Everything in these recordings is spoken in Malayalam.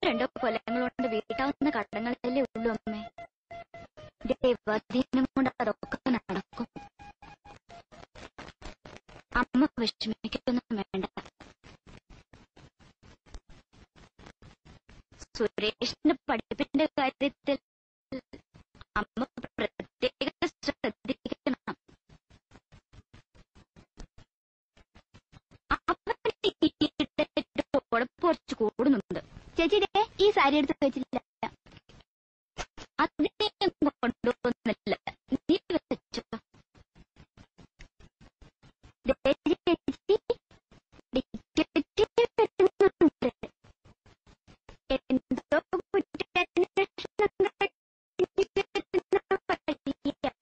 രണ്ടോ കൊല്ലങ്ങൾ കൊണ്ട് വീട്ടാവുന്ന കടങ്ങളല്ലേ ഉള്ളൂ അമ്മേ ദൈവാധീനം കൊണ്ട് അതൊക്കെ നടക്കും അമ്മ വിഷമിക്കൊന്നും വേണ്ട സുരേഷിന്റെ പഠിപ്പിന്റെ കാര്യത്തിൽ അമ്മ പ്രത്യേക ശ്രദ്ധിക്കണം അവന് ഉഴപ്പ് കുറച്ച് കൂടുന്നുണ്ട് ചേച്ചിയുടെ ഈ സാരി എടുത്ത് വെച്ചില്ല അതിനെ കൊണ്ടുപോകുന്നില്ല നീ വെച്ചോ ദേ ചേച്ചി ടിക്കറ്റ് വരുന്നുണ്ട് എന്തോ കുറ്റാന്വേഷണം കഴിഞ്ഞ് വഴിയാ.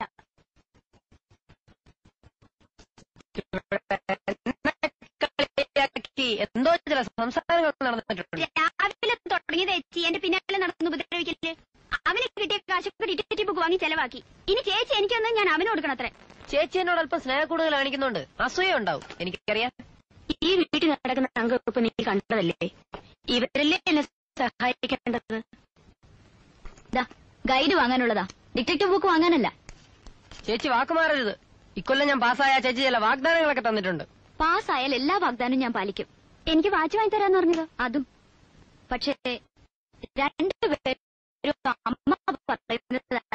കളിയാക്കി എന്തോ ചില സംസാരങ്ങൾ നടന്നിട്ടുണ്ട് രാവിലെ തുടങ്ങിയത് ചേച്ചി എന്റെ പിന്നാലെ നടന്നു ഉപദ്രവിക്കല് അവന് കിട്ടിയ കാശൊക്കെ ടിക്കറ്റ് ബുക്ക് വാങ്ങി ചെലവാക്കി ഇനി ചേച്ചി എനിക്കൊന്നും ഞാൻ അവന് കൊടുക്കണത്രേ ചേച്ചി എന്നോട് അല്പം സ്നേഹക്കൂടുതൽ കാണിക്കുന്നുണ്ട് അസൂയ ഉണ്ടാവും എനിക്കറിയാം ഈ വീട്ടിൽ നടക്കുന്ന അംഗപ്പ് നീ കണ്ടതല്ലേ ഇവരല്ലേ എന്നെ സഹായിക്കേണ്ടത് ദാ ഗൈഡ് വാങ്ങാനുള്ളതാ ഡിറ്റക്റ്റീവ് ബുക്ക് വാങ്ങാനല്ല ചേച്ചി വാക്കുമാറരുത് ഇക്കൊല്ലം ഞാൻ പാസ്സായ ചേച്ചി ചില വാഗ്ദാനങ്ങളൊക്കെ തന്നിട്ടുണ്ട് പാസ്സായാൽ എല്ലാ വാഗ്ദാനവും ഞാൻ പാലിക്കും എനിക്ക് വാച്ച് വാങ്ങി തരാന്ന് പറഞ്ഞത് അതും പക്ഷേ രണ്ടുപേരും അമ്മ പറയുന്നത്